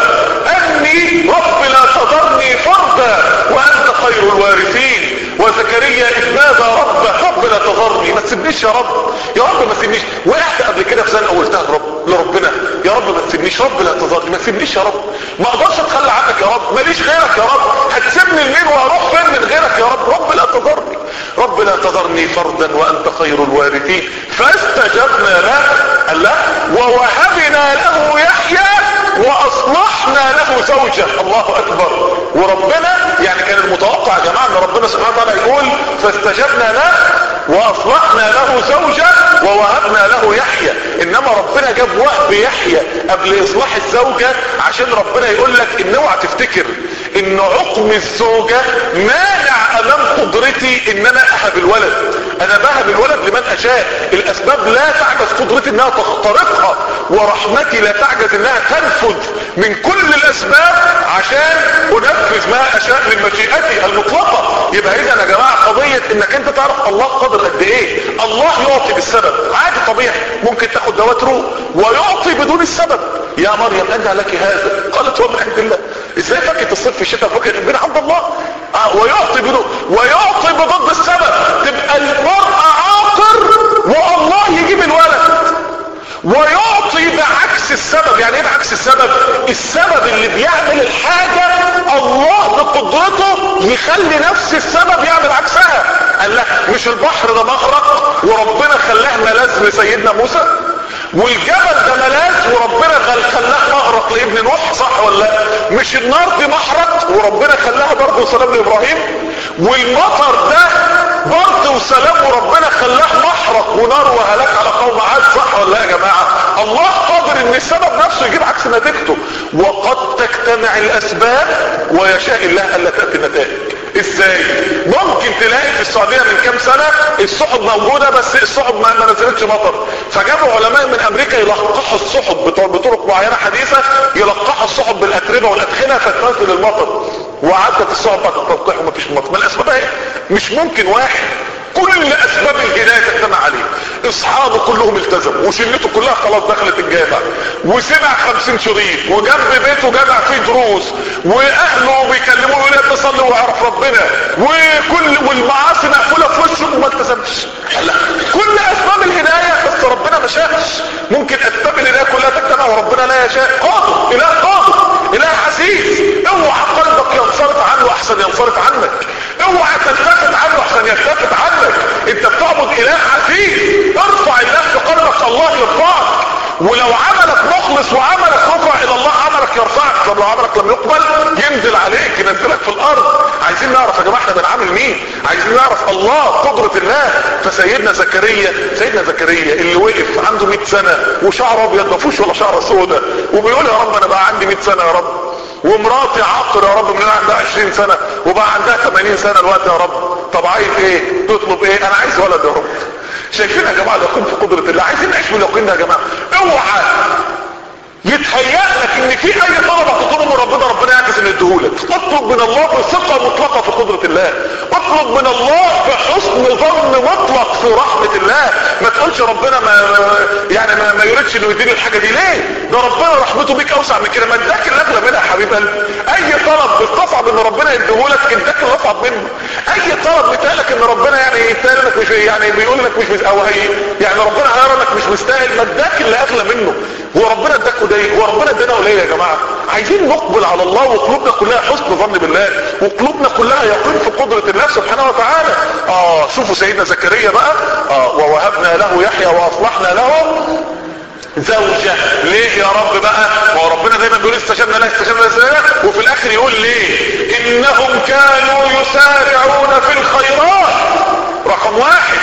اني رب لا تذرني فردا وانت خير الوارثين وزكريا اذ نادى ربه رب لا تذرني ما تسيبنيش يا رب يا رب ما تسيبنيش وقعت قبل كده في زنقه قلتها لرب لربنا يا رب ما تسيبنيش رب لا تذرني ما تسيبنيش يا رب ما اقدرش اتخلى عنك يا رب ماليش غيرك يا رب هتسيبني لمين وهروح فين من غيرك يا رب رب لا تذرني رب لا تذرني فردا وانت خير الوارثين فاستجبنا له قال لا ووهبنا له يحيى واصلحنا له زوجه الله اكبر وربنا يعني كان المتوقع يا جماعه ان ربنا سبحانه وتعالى يقول فاستجبنا له واصلحنا له زوجه ووهبنا له يحيى انما ربنا جاب وهب يحيى قبل اصلاح الزوجه عشان ربنا يقول لك ان اوعى تفتكر ان عقم الزوجه مانع امام قدرتي ان انا اهب الولد انا بهب الولد لمن اشاء الاسباب لا تعجز قدرتي انها تخترقها ورحمتي لا تعجز انها تنفذ من كل الاسباب عشان انفذ ما اشاء من مشيئتي المطلقه يبقى اذا يا جماعه قضيه انك انت تعرف الله قادر قد ايه الله يعطي بالسبب عادي طبيعي ممكن تاخد دواء تروق ويعطي بدون السبب يا مريم انت لك هذا قالت هو من عند الله ازاي فكت الصيف في الشتاء فكت من عند الله آه ويعطي بدون ويعطي بضد السبب تبقى المرأة عاقر والله يجيب الولد ويعطي بعكس السبب يعني ايه بعكس السبب السبب اللي بيعمل الحاجة الله بقدرته يخلي نفس السبب يعمل عكسها قال لك مش البحر ده مغرق وربنا خلاه ملاذ لسيدنا موسى والجبل ده ملاذ وربنا خلاه مغرق لابن نوح صح ولا لا مش النار دي محرق وربنا خلاها برد وسلام لابراهيم والمطر ده برد وسلام وربنا خلاه محرق ونار وهلاك على قوم عاد صح ولا لا يا جماعه الله قادر ان السبب نفسه يجيب عكس نتيجته وقد تجتمع الاسباب ويشاء الله الا تاتي النتائج ازاي ممكن تلاقي في السعودية من كام سنة السحب موجودة بس السحب ما ما نزلتش مطر فجابوا علماء من امريكا يلقحوا السحب بطرق معينة حديثة يلقحوا السحب بالاتربة والادخنة فتنزل المطر وعدت السحب بعد التلقيح ومفيش مطر ما الاسباب ايه مش ممكن واحد كل اسباب الهداية تجتمع عليه اصحابه كلهم التزموا وشلته كلها خلاص دخلت الجامع وسمع خمسين شريط وجنب بيته جمع فيه دروس واهله بيكلموه يقول لك تصلي ويعرف ربنا وكل والمعاصي مقفوله في وشه وما التزمش لا كل اسباب الهدايه بس ربنا ما شاءش ممكن اسباب الهدايه كلها تجتمع وربنا لا يشاء قادر اله قادر اله عزيز اوعى قلبك ينصرف عنه احسن ينصرف عنك اوعى تلتفت عنه احسن يلتفت عنك انت بتعبد اله عزيز ارفع الله في قلبك الله يرفعك ولو عملك مخلص وعملك رفع الى الله عملك يرفعك طب لو عملك لم يقبل ينزل عليك ينزلك في الارض عايزين نعرف يا جماعه احنا بنعامل مين عايزين نعرف الله قدرة الله فسيدنا زكريا سيدنا زكريا اللي وقف عنده 100 سنة وشعره ابيض ما فيهوش ولا شعر سودة وبيقول يا رب انا بقى عندي 100 سنة يا رب ومراتي عاقر يا رب من عندها 20 سنة وبقى عندها 80 سنة الوقت يا رب طب عايز ايه تطلب ايه انا عايز ولد يا رب شايفين يا جماعة اليقين في قدرة الله عايزين نعيش باليقين يا جماعة اوعى يتهيأ لك ان في اي طلبة تطلبه من ربنا ربنا يعكس ان يديهولك اطلب من الله بثقة مطلقة في قدرة الله اطلب من الله بحسن ظن مطلق في رحمة الله ما تقولش ربنا ما يعني ما, ما يريدش انه يديني الحاجة دي ليه ده ربنا رحمته بيك اوسع من كده ما اداك الاغلى منها يا حبيب قلبي اي طلب بتصعب ان ربنا يديهولك اداك الاصعب منه اي طلب بيتقالك ان ربنا يعني يتقال لك مش يعني بيقول لك مش او هي يعني ربنا هيرى لك مش مستاهل ما اداك اللي اغلى منه هو ربنا اداك قليل هو ربنا ادانا قليل يا جماعه عايزين نقبل على الله وقلوبنا كلها حسن ظن بالله وقلوبنا كلها يقين في قدره الله سبحانه وتعالى اه شوفوا سيدنا زكريا بقى اه ووهبنا له يحيى واصلحنا له زوجة ليه يا رب بقى ما هو ربنا دايما بيقول استجبنا له استجبنا له وفي الاخر يقول ليه انهم كانوا يسارعون في الخيرات رقم واحد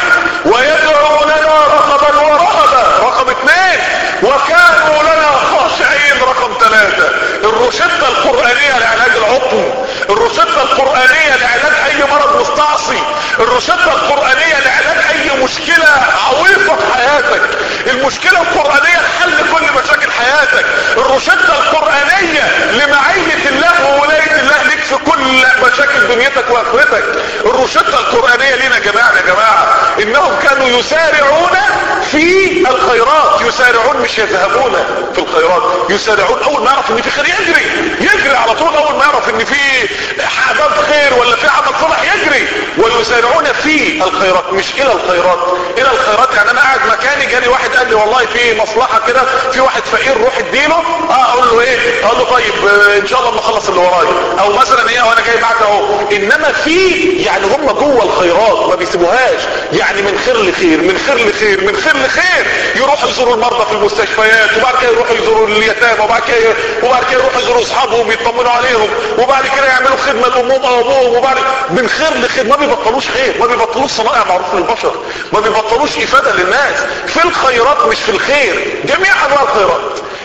ويدعوننا رغبا ورهبا رقم اثنين وكانوا لنا خاشعين رقم ثلاثة الروشتة القرآنية لعلاج العقم الروشتة القرآنية لعلاج اي مرض مستعصي الروشتة القرآنية لعلاج اي مشكلة عويصة في حياتك المشكلة القرآنية لحل كل مشاكل حياتك الروشتة القرآنية لمعية الله وولاية الله ليك في كل مشاكل دنيتك واخرتك الروشتة القرآنية لينا يا جماعة يا جماعة انهم كانوا يسارعون في الخيرات يسارعون مش يذهبون في الخيرات يسارعون اول ما يعرف ان في خير يجري يجري على طول اول ما يعرف ان في باب خير ولا في عمل صالح يجري ويسارعون في الخيرات مش الى الخيرات الى الخيرات يعني انا قاعد مكاني جاني واحد قال لي والله في مصلحة كده في واحد فقير روح اديله اه اقول له ايه اقول له طيب آه ان شاء الله ما اخلص اللي ورايا او مثلا ايه وانا جاي معاك اهو انما في يعني هم جوه الخيرات ما بيسيبوهاش يعني من خير لخير من خير لخير من خير لخير يروحوا يزوروا المرضى في المستشفيات وبعد كده يروحوا يزوروا اليتامى وبعد كده وبعد كده يروحوا يزوروا اصحابهم يطمنوا عليهم وبعد كده يعملوا خدمه لامهم او ابوهم وبعد من خير لخير ما بيبطلوش خير ما بيبطلوش صنائع معروف للبشر ما بيبطلوش افاده للناس في الخيرات مش في الخير جميع انواع الخيرات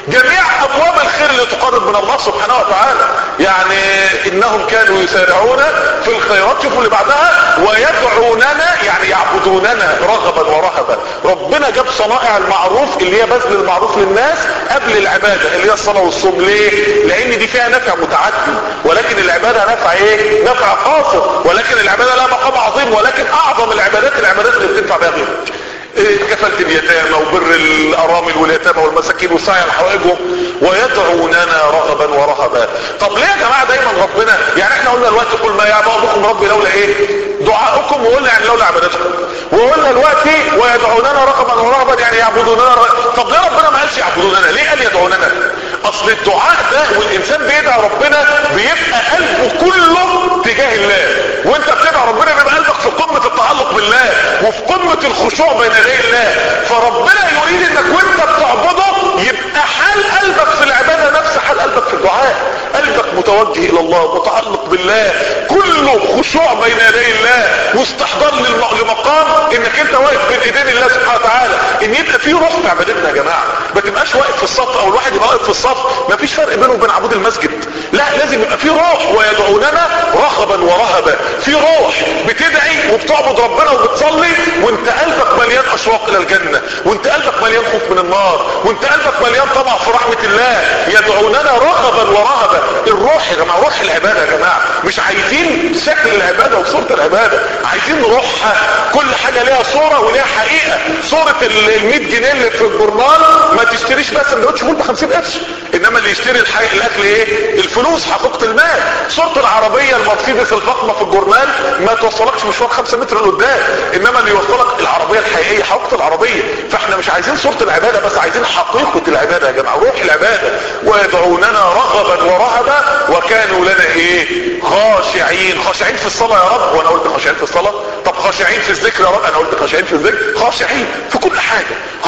جميع ابواب الخير اللي تقرب من الله سبحانه وتعالى يعني انهم كانوا يسارعون في الخيرات شوفوا اللي بعدها ويدعوننا يعني يعبدوننا رغبا ورهبا ربنا جاب صنائع المعروف اللي هي بذل المعروف للناس قبل العبادة اللي هي الصلاة والصوم ليه لان دي فيها نفع متعدي ولكن العبادة نفع ايه نفع قاصر ولكن العبادة لها مقام عظيم ولكن اعظم العبادات العبادات اللي بتنفع بها غيرك كفلت اليتامى وبر الارامل واليتامى والمساكين والسعي على حوائجهم ويدعوننا رغبا ورهبا طب ليه يا جماعه دايما ربنا يعني احنا قلنا دلوقتي قل ما يعبأ بكم ربي لولا ايه دعاؤكم وقلنا يعني لولا عبادتكم وقلنا دلوقتي ويدعوننا رغبا ورهبا يعني يعبدوننا رغبا طب ليه ربنا ما قالش يعبدوننا ليه قال يدعوننا اصل الدعاء ده والانسان بيدعي ربنا بيبقى قلبه كله تجاه الله وانت بتدعي ربنا بيبقى قلبك في قمه التعلق بالله وفي قمه الخشوع بين يدي الله فربنا يريد انك وانت بتعبده يبقى حال قلبك في العباده نفس حال قلبك في الدعاء قلبك متوجه الى الله متعلق بالله كله خشوع بين يدي الله واستحضار لمقام انك انت واقف بين ايدين الله سبحانه وتعالى ان يبقى في روح في عبادتنا يا جماعه ما تبقاش واقف في الصف او الواحد يبقى واقف في الصف ما فيش فرق بينه وبين عبود المسجد لا لازم يبقى في روح ويدعوننا رغبا ورهبا في روح بتدعي وبتعبد ربنا وبتصلي وانت قلبك مليان اشواق الى الجنه وانت قلبك مليان خوف من النار وانت قلبك مليان طمع في رحمه الله يدعوننا رغبا ورهبا الروح يا جماعه روح العباده يا جماعه مش عايزين شكل العباده وصوره العباده عايزين روحها كل حاجه ليها صوره وليها حقيقه صوره ال 100 جنيه اللي في الجورنال ما تشتريش بس سندوتش فول ب 50 قرش انما اللي يشتري الحقيقة الاكل ايه الفلوس حقيقه المال صوره العربيه المرسيدس الفخمه في الجورنال ما توصلكش مشوار 5 متر لقدام انما اللي يوصلك العربيه الحقيقيه حقيقه العربيه فاحنا مش عايزين صوره العباده بس عايزين حقيقه العباده يا جماعه روح العباده ويدعوننا رغبا ورهبا وكانوا لنا ايه خاشعين خاشعين في الصلاه يا رب وانا قلت خاشعين في الصلاه طب خاشعين في الذكر يا رب انا قلت خاشعين في الذكر خاشعين في كل حاجه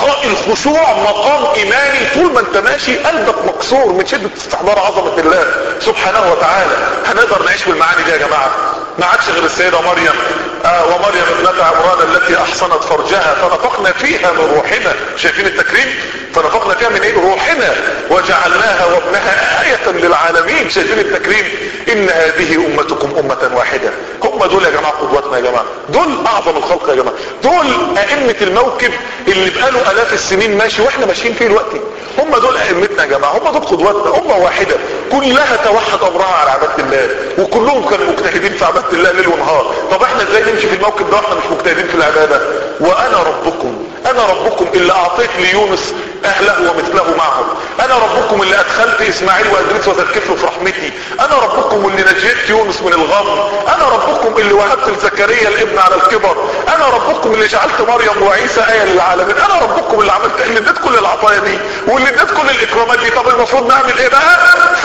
الخشوع مقام ايماني طول ما انت ماشي قلبك مكسور من شده استحضار عظمه الله سبحانه وتعالى هنقدر نعيش بالمعاني دي يا جماعه ما عادش غير السيده مريم آه ومريم ابنة عمران التي احصنت فرجها فنفخنا فيها من روحنا شايفين التكريم فنفخنا فيها من ايه روحنا وجعلناها وابنها آية للعالمين شايفين التكريم ان هذه امتكم امة واحدة هم دول يا جماعة قدوتنا يا جماعة دول اعظم الخلق يا جماعة دول ائمة الموكب اللي بقاله الاف السنين ماشي واحنا ماشيين فيه دلوقتي هم دول ائمتنا يا جماعة هم دول قدوتنا امة واحدة كلها توحد امرها على عبادة الله وكلهم كانوا مجتهدين في عبادة الله ليل ونهار طب احنا ازاي نمشي في الموكب ده واحنا مش مجتهدين في العبادة وانا ربكم انا ربكم اللي اعطيت ليونس اهله ومثله معهم انا ربكم اللي ادخلت اسماعيل وادريس وذكرت في رحمتي انا ربكم اللي نجيت يونس من الغم انا ربكم اللي وهبت لزكريا الابن على الكبر انا ربكم اللي جعلت مريم وعيسى ايه للعالمين انا ربكم اللي عملت اللي اديت كل العطايا دي واللي اديت كل الاكرامات دي طب المفروض نعمل ايه بقى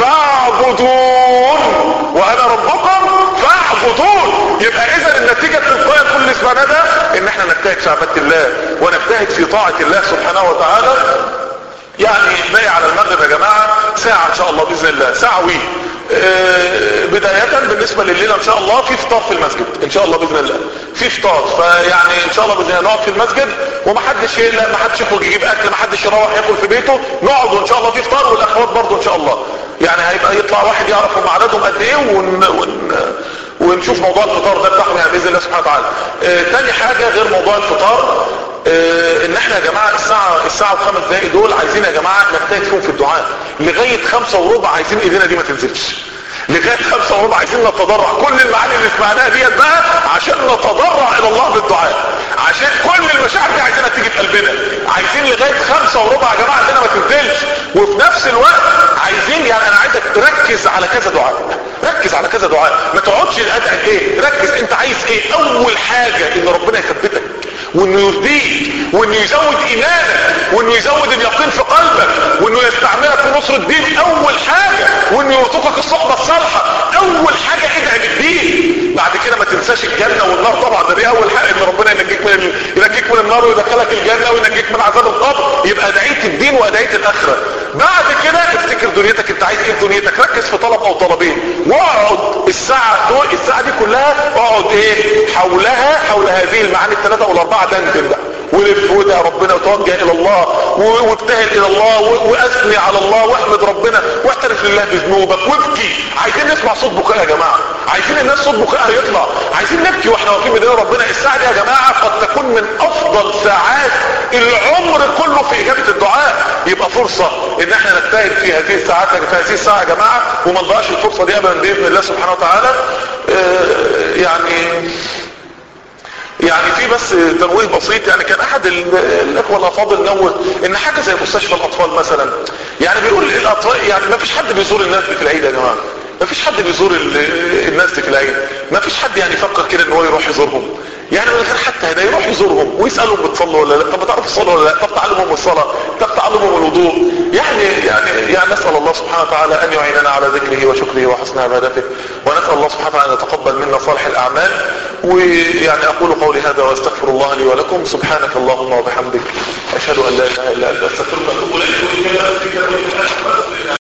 فاعبدون وانا ربكم فاعبدون يبقى اذا النتيجه التلقائيه كل اسمنا ده ان احنا نجتهد في عباده الله ونجتهد في طاعه الله سبحانه وتعالى يعني باقي على المغرب يا جماعه ساعه ان شاء الله باذن الله ساعه وي آه بداية بالنسبة لليلة ان شاء الله في فطار في المسجد ان شاء الله باذن الله في فطار فيعني ان شاء الله باذن الله نقعد في المسجد ومحدش لا محدش يخرج يجيب اكل محدش يروح ياكل في بيته نقعد وان شاء الله في فطار والاخوات برضه ان شاء الله يعني هيبقى يطلع واحد يعرف هم عددهم قد ايه ون... ون... ونشوف موضوع الفطار ده بتاعهم يعني باذن الله سبحانه وتعالى آه تاني حاجة غير موضوع الفطار آه ان احنا يا جماعة الساعة الساعة وخمس دقايق دول عايزين يا جماعة نجتهد فيهم في الدعاء لغاية خمسة وربع عايزين ايدينا دي ما تنزلش لغاية خمسة وربع عايزين نتضرع كل المعاني اللي سمعناها ديت بقى عشان نتضرع الى الله بالدعاء عشان كل المشاعر دي عايزينها تيجي في قلبنا عايزين لغاية خمسة وربع يا جماعة عندنا ما تنزلش وفي نفس الوقت عايزين يعني انا عايزك تركز على كذا دعاء ركز على كذا دعاء ما تقعدش الادعي ايه ركز انت عايز ايه اول حاجة ان ربنا يثبتك وانه يرضيك وانه يزود ايمانك وانه يزود اليقين في قلبك وانه يستعملك في نصر الدين اول حاجة وانه يرزقك الصحبة الصالحة اول حاجة ادعي بالدين بعد كده ما تنساش الجنة والنار طبعا ده دي اول حاجة ان ربنا ينجيك من ينجيك من النار ويدخلك الجنة وينجيك من عذاب القبر يبقى دعيت الدين ودعيت الاخرة بعد كده افتكر دنيتك انت عايز ايه في دنيتك ركز في طلب او طلبين واقعد الساعة دول الساعة دي كلها اقعد ايه حولها حول هذه المعاني الثلاثة والاربعة دندن بقى ولف وادعي ربنا وتوجه الى الله وابتهل الى الله واثني على الله واحمد ربنا واعترف لله بذنوبك وابكي عايزين نسمع صوت بكاء يا جماعه عايزين الناس صوت بكاء يطلع عايزين نبكي واحنا واقفين بين ربنا الساعه دي يا جماعه قد تكون من افضل ساعات العمر كله في اجابه الدعاء يبقى فرصه ان احنا نجتهد في هذه الساعات في هذه الساعه يا جماعه وما نضيعش الفرصه دي ابدا باذن الله سبحانه وتعالى اه يعني يعني في بس تنويه بسيط يعني كان احد الاخوه الافاضل نوه ان حاجه زي مستشفى الاطفال مثلا يعني بيقول الاطفال يعني ما فيش حد بيزور الناس دي في العيد يا جماعه ما فيش حد بيزور الناس دي في العيد ما فيش حد يعني يفكر كده ان هو يروح يزورهم يعني من غير حتى هنا يروح يزورهم ويسالهم بتصلوا ولا لا طب بتعرفوا تصلوا ولا لا طب تعلمهم الصلاه طب تعلمهم الوضوء يعني يعني يعني نسال الله سبحانه وتعالى ان يعيننا على ذكره وشكره وحسن عبادته ونسال الله سبحانه وتعالى ان يتقبل منا صالح الاعمال ويعني اقول قولي هذا واستغفر الله لي ولكم سبحانك اللهم وبحمدك اشهد ان لا اله الا انت استغفرك واتوب اليك